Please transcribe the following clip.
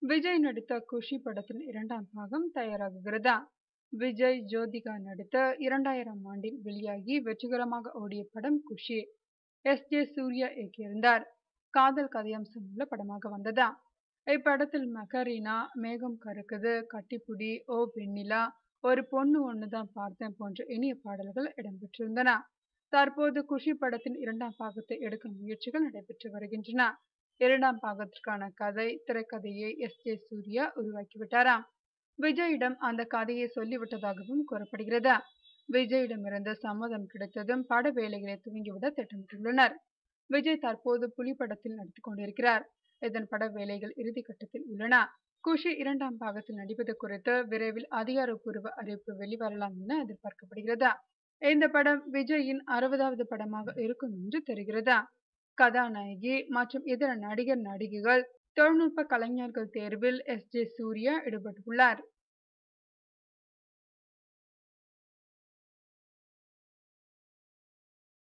விஜய் நடித்த குஷி படத்தின் இரண்டாம் பாகம் தயாராகுகிறதா விஜய் ஜோதிகா நடித்த இரண்டாயிரம் ஆண்டில் வெளியாகி வெற்றிகரமாக ஓடிய படம் குஷி எஸ் ஜே சூர்யா இயக்கியிருந்தார் காதல் கதையம்சம் உள்ள படமாக வந்ததா இப்படத்தில் மகரீனா மேகம் கருக்குது கட்டிப்புடி ஓ வெண்ணிலா ஒரு பொண்ணு ஒண்ணுதான் பார்த்தேன் போன்ற இனிய பாடல்கள் இடம்பெற்றிருந்தன தற்போது குஷி படத்தின் இரண்டாம் பாகத்தை எடுக்கும் முயற்சிகள் நடைபெற்று வருகின்றன இரண்டாம் பாகத்திற்கான கதை திரைக்கதையை எஸ் ஜே சூர்யா உருவாக்கிவிட்டாராம் விஜயிடம் அந்த கதையை சொல்லிவிட்டதாகவும் கூறப்படுகிறது விஜயிடமிருந்து சம்மதம் கிடைத்ததும் பட வேலைகளை துவங்கிவிட திட்டமிட்டுள்ளனர் விஜய் தற்போது புலி படத்தில் நடித்துக் கொண்டிருக்கிறார் இதன் பட வேலைகள் இறுதி கட்டத்தில் உள்ளன குஷி இரண்டாம் பாகத்தில் நடிப்பது குறித்து விரைவில் அதிகாரப்பூர்வ அறிவிப்பு வெளிவரலாம் என எதிர்பார்க்கப்படுகிறது இந்த படம் விஜயின் அறுபதாவது படமாக இருக்கும் என்று தெரிகிறது கதாநாயகி மற்றும் இதர நடிகர் நடிகைகள் தொழில்நுட்ப கலைஞர்கள் தேர்வில் எஸ் ஜே சூர்யா ஈடுபட்டுள்ளார்